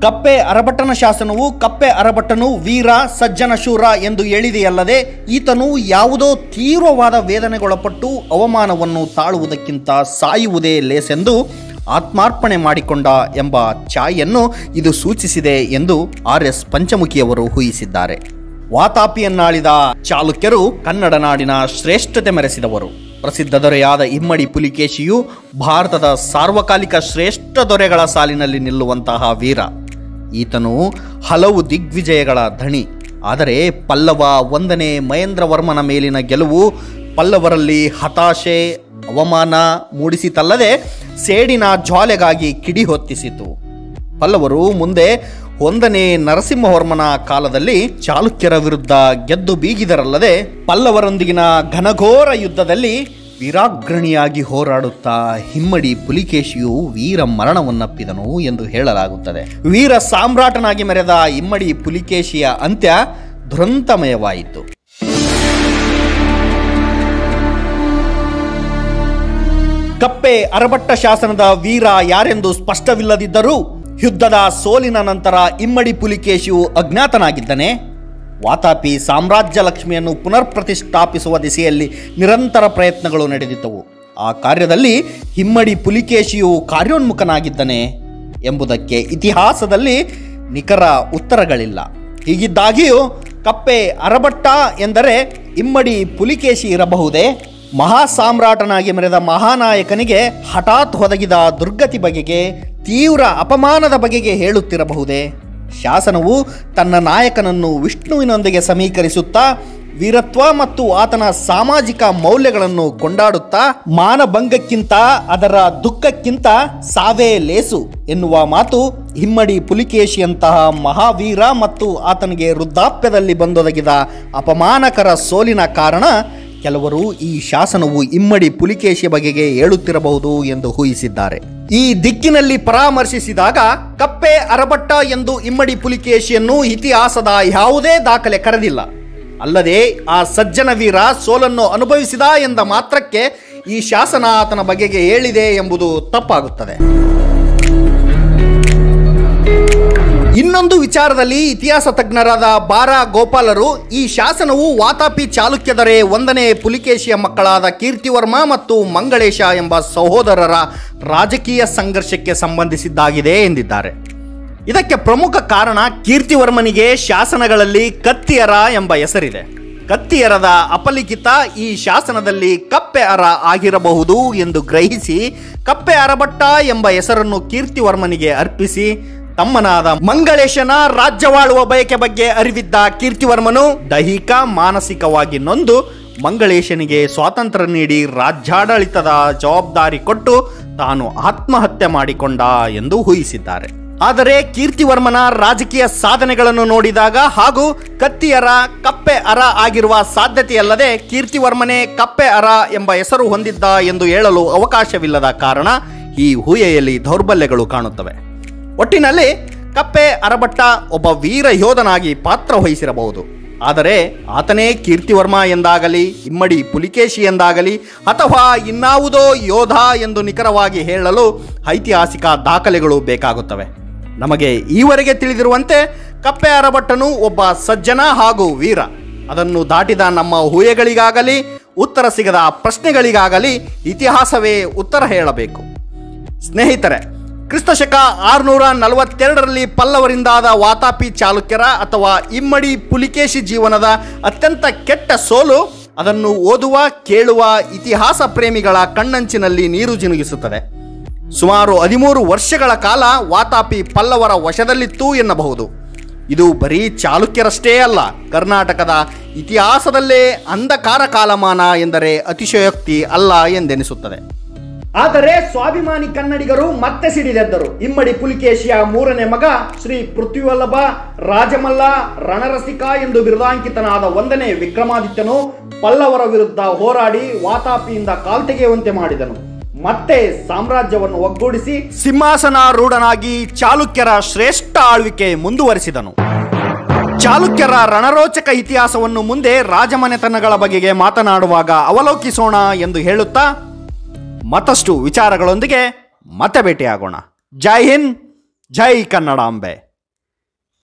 ಕಪ್ಪೆ ಅರಬಟ್ಟನ ಶಾಸನವು ಕಪ್ಪೆ ಅರಬಟ್ಟನು ವೀರ ಸಜ್ಜನ ಶೂರ ಎಂದು ಹೇಳಿದೆಯಲ್ಲದೆ ಈತನು ಯಾವುದೋ ತೀವ್ರವಾದ ವೇದನೆಗೊಳಪಟ್ಟು ಅವಮಾನವನ್ನು ತಾಳುವುದಕ್ಕಿಂತ ಸಾಯುವುದೇ ಲೇಸೆಂದು ಆತ್ಮಾರ್ಪಣೆ ಮಾಡಿಕೊಂಡ ಎಂಬ ಛಾಯನ್ನು ಇದು ಸೂಚಿಸಿದೆ ಎಂದು ಆರ್ ಎಸ್ ಪಂಚಮುಖಿಯವರು ಊಹಿಸಿದ್ದಾರೆ ವಾತಾಪಿಯನ್ನಾಳಿದ ಚಾಲುಕ್ಯರು ಕನ್ನಡ ನಾಡಿನ ಶ್ರೇಷ್ಠತೆ ಮೆರೆಸಿದವರು ಪ್ರಸಿದ್ಧ ದೊರೆಯಾದ ಇಮ್ಮಡಿ ಪುಲಿಕೇಶಿಯು ಭಾರತದ ಸಾರ್ವಕಾಲಿಕ ಶ್ರೇಷ್ಠ ದೊರೆಗಳ ಸಾಲಿನಲ್ಲಿ ನಿಲ್ಲುವಂತಹ ವೀರ ಈತನು ಹಲವು ದಿಗ್ವಿಜಯಗಳ ಧಣಿ ಆದರೆ ಪಲ್ಲವ ಒಂದನೇ ಮಹೇಂದ್ರವರ್ಮನ ಮೇಲಿನ ಗೆಲುವು ಪಲ್ಲವರಲ್ಲಿ ಹತಾಶೆ ಅವಮಾನ ಮೂಡಿಸಿತಲ್ಲದೆ ಸೇಡಿನ ಜ್ವಾಲೆಗಾಗಿ ಕಿಡಿ ಹೊತ್ತಿಸಿತು ಪಲ್ಲವರು ಮುಂದೆ ಒಂದನೇ ನರಸಿಂಹವರ್ಮನ ಕಾಲದಲ್ಲಿ ಚಾಲುಕ್ಯರ ವಿರುದ್ಧ ಗೆದ್ದು ಬೀಗಿದರಲ್ಲದೆ ಪಲ್ಲವರೊಂದಿಗಿನ ಘನಘೋರ ಯುದ್ಧದಲ್ಲಿ ವೀರಾಗ್ರಣಿಯಾಗಿ ಹೋರಾಡುತ್ತಾ ಹಿಮ್ಮಡಿ ಪುಲಿಕೇಶಿಯು ವೀರ ಮರಣವನ್ನಪ್ಪಿದನು ಎಂದು ಹೇಳಲಾಗುತ್ತದೆ ವೀರ ಸಾಮ್ರಾಟನಾಗಿ ಮೆರೆದ ಇಮ್ಮಡಿ ಪುಲಿಕೇಶಿಯ ಅಂತ್ಯ ದುರಂತಮಯವಾಯಿತು ಕಪ್ಪೆ ಅರಬಟ್ಟ ಶಾಸನದ ವೀರ ಯಾರೆಂದು ಸ್ಪಷ್ಟವಿಲ್ಲದಿದ್ದರೂ ಯುದ್ಧದ ಸೋಲಿನ ನಂತರ ಇಮ್ಮಡಿ ಪುಲಿಕೇಶಿಯು ಅಜ್ಞಾತನಾಗಿದ್ದನೆ ವಾತಾಪಿ ಸಾಮ್ರಾಜ್ಯ ಲಕ್ಷ್ಮಿಯನ್ನು ಪುನರ್ ಪ್ರತಿಷ್ಠಾಪಿಸುವ ದಿಸೆಯಲ್ಲಿ ನಿರಂತರ ಪ್ರಯತ್ನಗಳು ನಡೆದಿದ್ದವು ಆ ಕಾರ್ಯದಲ್ಲಿ ಹಿಮ್ಮಡಿ ಪುಲಿಕೇಶಿಯು ಕಾರ್ಯೋನ್ಮುಖನಾಗಿದ್ದನೆ ಎಂಬುದಕ್ಕೆ ಇತಿಹಾಸದಲ್ಲಿ ನಿಖರ ಉತ್ತರಗಳಿಲ್ಲ ಹೀಗಿದ್ದಾಗಿಯೂ ಕಪ್ಪೆ ಅರಬಟ್ಟ ಎಂದರೆ ಇಮ್ಮಡಿ ಪುಲಿಕೇಶಿ ಇರಬಹುದೇ ಮಹಾ ಸಾಮ್ರಾಟನಾಗಿ ಮೆರೆದ ಮಹಾನಾಯಕನಿಗೆ ಹಠಾತ್ ಒದಗಿದ ದುರ್ಗತಿ ಬಗೆಗೆ ತೀವ್ರ ಅಪಮಾನದ ಬಗೆಗೆ ಹೇಳುತ್ತಿರಬಹುದೇ ಶಾಸನವು ತನ್ನ ನಾಯಕನನ್ನು ವಿಷ್ಣುವಿನೊಂದಿಗೆ ಸಮೀಕರಿಸುತ್ತಾ ವೀರತ್ವ ಮತ್ತು ಆತನ ಸಾಮಾಜಿಕ ಮೌಲ್ಯಗಳನ್ನು ಕೊಂಡಾಡುತ್ತಾ ಮಾನಭಂಗಕ್ಕಿಂತ ಅದರ ದುಃಖಕ್ಕಿಂತ ಸಾವೇ ಲೇಸು ಎನ್ನುವ ಮಾತು ಹಿಮ್ಮಡಿ ಪುಲಿಕೇಶಿಯಂತಹ ಮಹಾವೀರ ಮತ್ತು ಆತನಿಗೆ ವೃದ್ಧಾಪ್ಯದಲ್ಲಿ ಬಂದೊದಗಿದ ಅಪಮಾನಕರ ಸೋಲಿನ ಕಾರಣ ಕೆಲವರು ಈ ಶಾಸನವು ಇಮ್ಮಡಿ ಪುಲಿಕೇಶಿ ಬಗೆಗೆ ಹೇಳುತ್ತಿರಬಹುದು ಎಂದು ಊಹಿಸಿದ್ದಾರೆ ಈ ದಿಕ್ಕಿನಲ್ಲಿ ಪರಾಮರ್ಶಿಸಿದಾಗ ಕಪ್ಪೆ ಅರಬಟ್ಟ ಎಂದು ಇಮ್ಮಡಿ ಪುಲಿಕೇಶಿಯನ್ನು ಇತಿಹಾಸದ ಯಾವುದೇ ದಾಖಲೆ ಕರೆದಿಲ್ಲ ಅಲ್ಲದೆ ಆ ಸಜ್ಜನ ವೀರ ಸೋಲನ್ನು ಅನುಭವಿಸಿದ ಎಂದ ಮಾತ್ರಕ್ಕೆ ಈ ಶಾಸನ ಆತನ ಬಗೆಗೆ ಹೇಳಿದೆ ಎಂಬುದು ತಪ್ಪಾಗುತ್ತದೆ ಇನ್ನೊಂದು ವಿಚಾರದಲ್ಲಿ ಇತಿಹಾಸ ತಜ್ಞರಾದ ಬಾರಾ ಗೋಪಾಲರು ಈ ಶಾಸನವು ವಾತಾಪಿ ಚಾಲುಕ್ಯದರೆ ಒಂದನೇ ಪುಲಿಕೇಶಿಯ ಮಕ್ಕಳಾದ ಕೀರ್ತಿವರ್ಮ ಮತ್ತು ಮಂಗಳೇಶ ಎಂಬ ಸಹೋದರರ ರಾಜಕೀಯ ಸಂಘರ್ಷಕ್ಕೆ ಸಂಬಂಧಿಸಿದ್ದಾಗಿದೆ ಎಂದಿದ್ದಾರೆ ಇದಕ್ಕೆ ಪ್ರಮುಖ ಕಾರಣ ಕೀರ್ತಿವರ್ಮನಿಗೆ ಶಾಸನಗಳಲ್ಲಿ ಕತ್ತಿಯರ ಎಂಬ ಹೆಸರಿದೆ ಕತ್ತಿಯರದ ಅಪಲಿಖಿತ ಈ ಶಾಸನದಲ್ಲಿ ಕಪ್ಪೆ ಅರ ಆಗಿರಬಹುದು ಎಂದು ಗ್ರಹಿಸಿ ಕಪ್ಪೆ ಅರಬಟ್ಟ ಎಂಬ ಹೆಸರನ್ನು ಕೀರ್ತಿವರ್ಮನಿಗೆ ಅರ್ಪಿಸಿ ತಮ್ಮನಾದ ಮಂಗಳೇಶನ ರಾಜ್ಯವಾಳುವ ಬಯಕೆ ಬಗ್ಗೆ ಅರಿವಿದ್ದ ಕೀರ್ತಿವರ್ಮನು ದೈಹಿಕ ಮಾನಸಿಕವಾಗಿ ನೊಂದು ಮಂಗಳೇಶನಿಗೆ ಸ್ವಾತಂತ್ರ್ಯ ನೀಡಿ ರಾಜ್ಯಾಡಳಿತದ ಜವಾಬ್ದಾರಿ ಕೊಟ್ಟು ತಾನು ಆತ್ಮಹತ್ಯೆ ಮಾಡಿಕೊಂಡ ಎಂದು ಊಹಿಸಿದ್ದಾರೆ ಆದರೆ ಕೀರ್ತಿವರ್ಮನ ರಾಜಕೀಯ ಸಾಧನೆಗಳನ್ನು ನೋಡಿದಾಗ ಹಾಗೂ ಕತ್ತಿಯರ ಕಪ್ಪೆ ಅರ ಆಗಿರುವ ಸಾಧ್ಯತೆಯಲ್ಲದೆ ಕೀರ್ತಿವರ್ಮನೇ ಕಪ್ಪೆ ಅರ ಎಂಬ ಹೆಸರು ಹೊಂದಿದ್ದ ಎಂದು ಹೇಳಲು ಅವಕಾಶವಿಲ್ಲದ ಕಾರಣ ಈ ಊಹೆಯಲ್ಲಿ ದೌರ್ಬಲ್ಯಗಳು ಕಾಣುತ್ತವೆ ಒಟ್ಟಿನಲ್ಲಿ ಕಪ್ಪೆ ಅರಬಟ್ಟ ಒಬ್ಬ ವೀರ ಯೋಧನಾಗಿ ಪಾತ್ರ ವಹಿಸಿರಬಹುದು ಆದರೆ ಆತನೇ ಕೀರ್ತಿವರ್ಮ ಎಂದಾಗಲಿ ಇಮ್ಮಡಿ ಪುಲಿಕೇಶಿ ಎಂದಾಗಲಿ ಅಥವಾ ಇನ್ನಾವುದೋ ಯೋಧ ಎಂದು ನಿಖರವಾಗಿ ಹೇಳಲು ಐತಿಹಾಸಿಕ ದಾಖಲೆಗಳು ಬೇಕಾಗುತ್ತವೆ ನಮಗೆ ಈವರೆಗೆ ತಿಳಿದಿರುವಂತೆ ಕಪ್ಪೆ ಅರಬಟ್ಟನು ಒಬ್ಬ ಸಜ್ಜನ ಹಾಗೂ ವೀರ ಅದನ್ನು ದಾಟಿದ ನಮ್ಮ ಊಹೆಗಳಿಗಾಗಲಿ ಉತ್ತರ ಸಿಗದ ಪ್ರಶ್ನೆಗಳಿಗಾಗಲಿ ಇತಿಹಾಸವೇ ಉತ್ತರ ಹೇಳಬೇಕು ಸ್ನೇಹಿತರೆ ಕ್ರಿಸ್ತಶಕ ಆರುನೂರ ನಲವತ್ತೆರಡರಲ್ಲಿ ಪಲ್ಲವರಿಂದಾದ ವಾತಾಪಿ ಚಾಲುಕ್ಯರ ಅಥವಾ ಇಮ್ಮಡಿ ಪುಲಿಕೇಶಿ ಜೀವನದ ಅತ್ಯಂತ ಕೆಟ್ಟ ಸೋಲು ಅದನ್ನು ಓದುವ ಕೇಳುವ ಇತಿಹಾಸ ಪ್ರೇಮಿಗಳ ಕಣ್ಣಂಚಿನಲ್ಲಿ ನೀರು ಜಿನುಗಿಸುತ್ತದೆ ಸುಮಾರು ಹದಿಮೂರು ವರ್ಷಗಳ ಕಾಲ ವಾತಾಪಿ ಪಲ್ಲವರ ವಶದಲ್ಲಿತ್ತು ಎನ್ನಬಹುದು ಇದು ಬರೀ ಚಾಲುಕ್ಯರಷ್ಟೇ ಅಲ್ಲ ಕರ್ನಾಟಕದ ಇತಿಹಾಸದಲ್ಲೇ ಅಂಧಕಾರ ಕಾಲಮಾನ ಎಂದರೆ ಅತಿಶಯೋಕ್ತಿ ಅಲ್ಲ ಎಂದೆನಿಸುತ್ತದೆ ಆದರೆ ಸ್ವಾಭಿಮಾನಿ ಕನ್ನಡಿಗರು ಮತ್ತೆ ಸಿಡಿದೆದ್ದರು ಇಮ್ಮಡಿ ಪುಲಿಕೇಶಿಯ ಮೂರನೇ ಮಗ ಶ್ರೀ ಪೃಥ್ವಿವಲ್ಲಭ ರಾಜಮಲ್ಲ ರಣರಸಿಕ ಎಂದು ಬಿರುದಾಂಕಿತನಾದ ಒಂದನೇ ವಿಕ್ರಮಾದಿತ್ಯನು ಪಲ್ಲವರ ವಿರುದ್ಧ ಹೋರಾಡಿ ವಾತಾಪಿಯಿಂದ ಕಾಲ್ತೆಗೆಯುವಂತೆ ಮಾಡಿದನು ಮತ್ತೆ ಸಾಮ್ರಾಜ್ಯವನ್ನು ಒಗ್ಗೂಡಿಸಿ ಸಿಂಹಾಸನಾರೂಢನಾಗಿ ಚಾಲುಕ್ಯರ ಶ್ರೇಷ್ಠ ಆಳ್ವಿಕೆ ಮುಂದುವರಿಸಿದನು ಚಾಲುಕ್ಯರ ರಣರೋಚಕ ಇತಿಹಾಸವನ್ನು ಮುಂದೆ ರಾಜಮನೆತನಗಳ ಬಗೆಗೆ ಮಾತನಾಡುವಾಗ ಅವಲೋಕಿಸೋಣ ಎಂದು ಹೇಳುತ್ತಾ ಮತ್ತಷ್ಟು ವಿಚಾರಗಳೊಂದಿಗೆ ಮತ್ತೆ ಭೇಟಿಯಾಗೋಣ ಜೈ ಹಿಂದ್ ಜೈ ಕನ್ನಡಾಂಬೆ